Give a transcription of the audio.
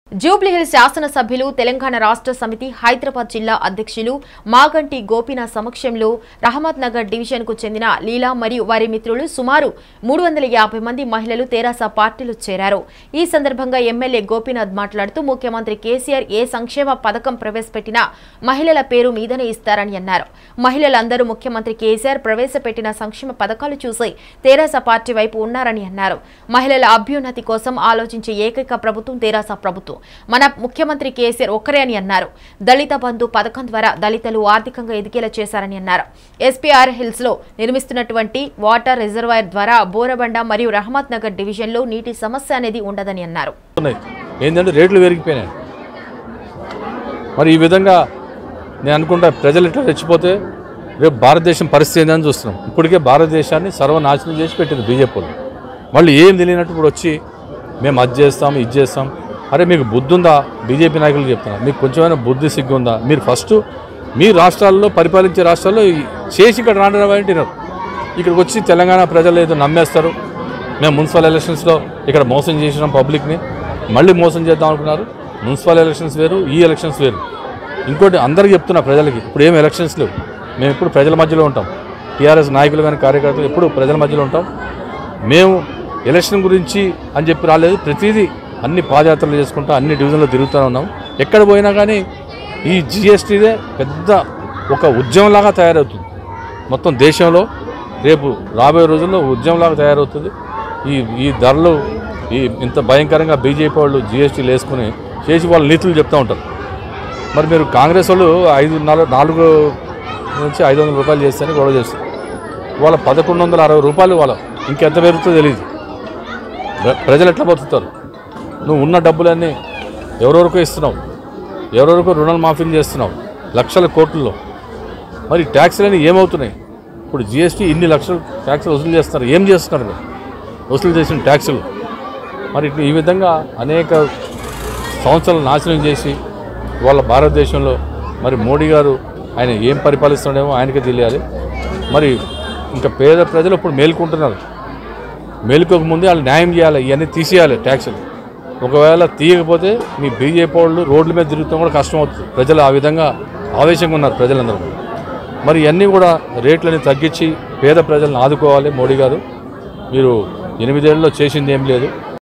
జూబ్లీహిల్స్ శాసనసభ్యులు తెలంగాణ రాష్ట్ర సమితి హైదరాబాద్ జిల్లా అధ్యక్షులు మాగంటి గోపీనాథ్ సమక్షంలో రహమత్ నగర్ డివిజన్ కు చెందిన లీలా మరియు వారి మిత్రులు సుమారు మూడు వందల యాభై మంది మహిళలు తెరాస పార్టీలో చేరారు ఈ సందర్భంగా ఎమ్మెల్యే గోపీనాథ్ మాట్లాడుతూ ముఖ్యమంత్రి కేసీఆర్ ఏ సంక్షేమ పథకం ప్రవేశపెట్టినా మహిళల పేరు మీదనే ఇస్తారని అన్నారు మహిళలందరూ ముఖ్యమంత్రి కేసీఆర్ ప్రవేశపెట్టిన సంక్షేమ పథకాలు చూసి తెరాస పార్టీ వైపు ఉన్నారని అన్నారు మహిళల అభ్యున్నతి కోసం ఆలోచించే ఏకైక ప్రభుత్వం తెరాస ప్రభుత్వం మన ముఖ్యమంత్రి కేసీఆర్ ఒక్కరే అని అన్నారు దళిత బంధు పథకం ద్వారా దళితులు ఆర్థికంగా ఎదిగేలా చేశారని అన్నారు ఎస్పీఆర్ హిల్స్ లో నిర్మిస్తున్నటువంటి వాటర్ రిజర్వాయర్ ద్వారా బోరబండ మరియు రహమత్ నగర్ డివిజన్ లో నీటి సమస్య అనేది ఉండదని అన్నారు ఉన్నాయి ఏంటంటే రేట్లు పెరిగిపోయినాయి మరి ఈ విధంగా నేను అనుకుంటా ప్రజలు ఇట్లా రెచ్చిపోతే రేపు భారతదేశం పరిస్థితి ఏందని చూస్తున్నాం ఇప్పటికే భారతదేశాన్ని సర్వనాశనం చేసి పెట్టింది బీజేపీ వాళ్ళు మళ్ళీ ఏం తెలియనట్టు ఇప్పుడు వచ్చి మేము అది చేస్తాం ఇది చేస్తాం అరే మీకు బుద్ధి ఉందా బీజేపీ నాయకులు చెప్తున్నా మీకు కొంచెమైనా బుద్ధి సిగ్గు ఉందా మీరు ఫస్ట్ మీ రాష్ట్రాల్లో పరిపాలించే రాష్ట్రాల్లో ఈ చేసి ఇక్కడ రావడం అంటున్నారు ఇక్కడికి వచ్చి తెలంగాణ ప్రజలు ఏదో నమ్మేస్తారు మేము మున్సిపల్ ఎలక్షన్స్లో ఇక్కడ మోసం చేసినాం పబ్లిక్ని మళ్ళీ మోసం చేద్దాం అనుకున్నారు మున్సిపల్ ఎలక్షన్స్ వేరు ఈ ఎలక్షన్స్ వేరు ఇంకోటి అందరికీ చెప్తున్నా ప్రజలకి ఇప్పుడు ఏం ఎలక్షన్స్ లేవు మేము ఎప్పుడు ప్రజల మధ్యలో ఉంటాం టీఆర్ఎస్ నాయకులు కానీ కార్యకర్తలు ఎప్పుడు ప్రజల మధ్యలో ఉంటాం మేము ఎలక్షన్ గురించి అని చెప్పి రాలేదు ప్రతిదీ అన్ని పాదయాత్రలు చేసుకుంటూ అన్ని డివిజన్లో తిరుగుతూనే ఉన్నాం ఎక్కడ పోయినా కానీ ఈ జిఎస్టీదే పెద్ద ఒక ఉద్యమంలాగా తయారవుతుంది మొత్తం దేశంలో రేపు రాబోయే రోజుల్లో ఉద్యమంలాగా తయారవుతుంది ఈ ఈ ధరలు ఈ ఇంత భయంకరంగా బీజేపీ వాళ్ళు జిఎస్టీలు వేసుకుని చేసి వాళ్ళ నీతులు చెప్తూ ఉంటారు మరి మీరు కాంగ్రెస్ వాళ్ళు ఐదు నాలుగు నాలుగు నుంచి ఐదు వందల రూపాయలు చేస్తేనే గొడవ చేస్తారు వాళ్ళ పదకొండు వందల అరవై రూపాయలు వాళ్ళ ఇంకెంత పెరుగుతుందో తెలియదు ప్ర- ప్రజలు ఎట్లా బతుకుతారు నువ్వు ఉన్న డబ్బులన్నీ ఎవరెవరికో ఇస్తున్నావు ఎవరెవరికో రుణాలు మాఫీలు చేస్తున్నావు లక్షల కోట్లలో మరి ట్యాక్స్లన్నీ ఏమవుతున్నాయి ఇప్పుడు జిఎస్టీ ఇన్ని లక్షలు ట్యాక్సులు వసూలు చేస్తున్నారు ఏం చేస్తున్నారు మీరు? వసూలు చేసిన ట్యాక్సులు మరి ఇట్లా ఈ విధంగా అనేక సంవత్సరాలు నాశనం చేసి వాళ్ళ భారతదేశంలో మరి మోడీ గారు ఆయన ఏం పరిపాలిస్తున్నాడేమో ఆయనకే తెలియాలి మరి ఇంకా పేద ప్రజలు ఇప్పుడు మేల్కొంటున్నారు మేలుకోక ముందే వాళ్ళు న్యాయం చేయాలి ఇవన్నీ తీసేయాలి ట్యాక్సులు ఒకవేళ తీయకపోతే మీ బీజేపీ వాళ్ళు రోడ్ల మీద తిరుగుతాం కూడా కష్టం అవుతుంది ప్రజలు ఆ విధంగా ఆవేశంగా ఉన్నారు ప్రజలందరూ మరి ఇవన్నీ కూడా రేట్లని తగ్గించి పేద ప్రజలను ఆదుకోవాలి మోడీ గారు మీరు ఎనిమిదేళ్ళలో చేసింది ఏం లేదు